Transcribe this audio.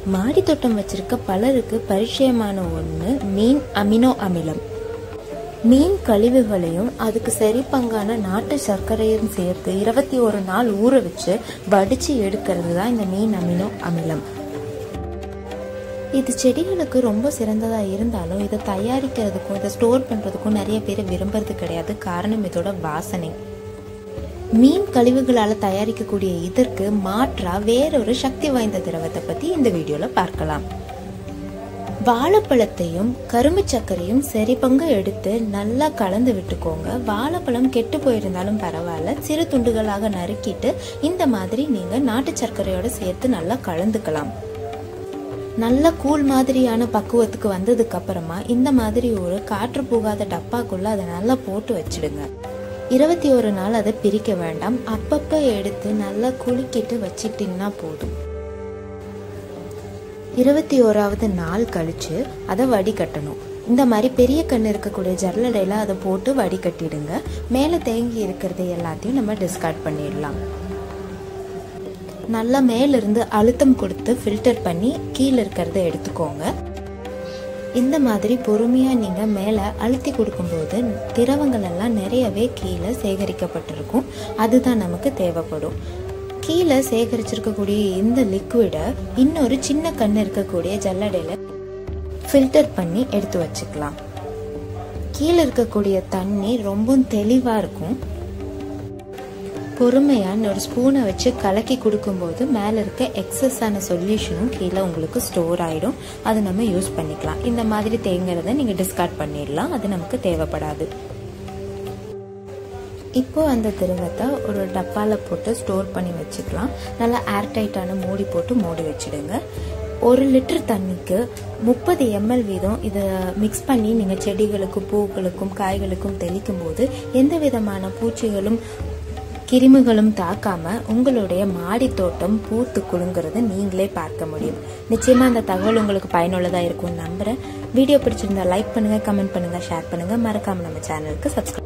மாடி தோட்டம் வச்சிருக்க பலருக்கு பரிச்சயமான ஒன்று மீன் அமினோ அமிலம் மீன் கழிவுகளையும் அதுக்கு சரி பங்கான நாட்டு சர்க்கரையும் சேர்த்து இருபத்தி ஒரு நாள் ஊற வச்சு வடிச்சு எடுக்கிறது தான் இந்த மீன் அமினோ அமிலம் இது செடிகளுக்கு ரொம்ப சிறந்ததா இருந்தாலும் இதை தயாரிக்கிறதுக்கும் இதை ஸ்டோர் பண்றதுக்கும் நிறைய பேர் விரும்புறது கிடையாது காரணம் இதோட வாசனை மீன் கழிவுகளால் தயாரிக்கக்கூடிய இதற்கு மாற்றா வேறொரு சக்தி வாய்ந்த திரவத்தை பத்தி இந்த வீடியோல பார்க்கலாம் வாழைப்பழத்தையும் கரும்பு சர்க்கரையும் சரி பங்கு எடுத்து நல்லா கலந்து விட்டுக்கோங்க வாழைப்பழம் கெட்டு போயிருந்தாலும் பரவாயில்ல சிறு துண்டுகளாக நறுக்கிட்டு இந்த மாதிரி நீங்க நாட்டு சர்க்கரையோட சேர்த்து நல்லா கலந்துக்கலாம் நல்ல கூழ் மாதிரியான பக்குவத்துக்கு வந்ததுக்கு அப்புறமா இந்த மாதிரி ஒரு காற்று போகாத டப்பாக்குள்ள அதை நல்லா போட்டு வச்சிடுங்க இருபத்தி ஒரு நாள் அதை பிரிக்க வேண்டாம் அப்பப்போ எடுத்து நல்லா குலுக்கிட்டு வச்சிட்டிங்கன்னா போதும் இருபத்தி ஓராவது நாள் கழிச்சு அதை வடிகட்டணும் இந்த மாதிரி பெரிய கண் இருக்கக்கூடிய ஜல்லடையில் அதை போட்டு வடிகட்டிடுங்க மேலே தேங்கி இருக்கிறது எல்லாத்தையும் நம்ம டிஸ்கார்ட் பண்ணிடலாம் நல்லா மேலிருந்து அழுத்தம் கொடுத்து ஃபில்டர் பண்ணி கீழே இருக்கிறத எடுத்துக்கோங்க இந்த மாதிரி பொறுமையாக நீங்கள் மேலே அழுத்தி கொடுக்கும்போது திரவங்கள் எல்லாம் நிறையவே கீழே சேகரிக்கப்பட்டிருக்கும் அதுதான் நமக்கு தேவைப்படும் கீழே சேகரிச்சிருக்கக்கூடிய இந்த லிக்விடை இன்னொரு சின்ன கண் இருக்கக்கூடிய ஜல்லடையில் ஃபில்டர் பண்ணி எடுத்து வச்சுக்கலாம் கீழே இருக்கக்கூடிய தண்ணி ரொம்ப தெளிவாக இருக்கும் பொறுமையாக ஒரு ஸ்பூனை வச்சு கலக்கி கொடுக்கும்போது மேலே இருக்க எக்ஸஸான சொல்யூஷனும் கீழே உங்களுக்கு ஸ்டோர் ஆகிடும் அது நம்ம யூஸ் பண்ணிக்கலாம் இந்த மாதிரி தேங்கிறத நீங்கள் டிஸ்கார்ட் பண்ணிடலாம் அது நமக்கு தேவைப்படாது இப்போ அந்த திரவத்தை ஒரு டப்பாவில் போட்டு ஸ்டோர் பண்ணி வச்சுக்கலாம் நல்லா ஏர்டைட்டான மூடி போட்டு மூடி வச்சுடுங்க ஒரு லிட்டர் தண்ணிக்கு முப்பது எம்எல் வீதம் இதை மிக்ஸ் பண்ணி நீங்கள் செடிகளுக்கும் பூக்களுக்கும் காய்களுக்கும் தெளிக்கும் போது எந்த விதமான பூச்சிகளும் கிருமிகளும் தாக்காம உங்களுடைய மாடி தோட்டம் பூத்து குலுங்கிறத நீங்களே பார்க்க முடியும் நிச்சயமா அந்த தகவல் உங்களுக்கு பயனுள்ளதா இருக்கும் நம்புறேன் வீடியோ பிடிச்சிருந்தா லைக் பண்ணுங்க கமெண்ட் பண்ணுங்க ஷேர் பண்ணுங்க மறக்காம நம்ம சேனலுக்கு சப்ஸ்கிரைப்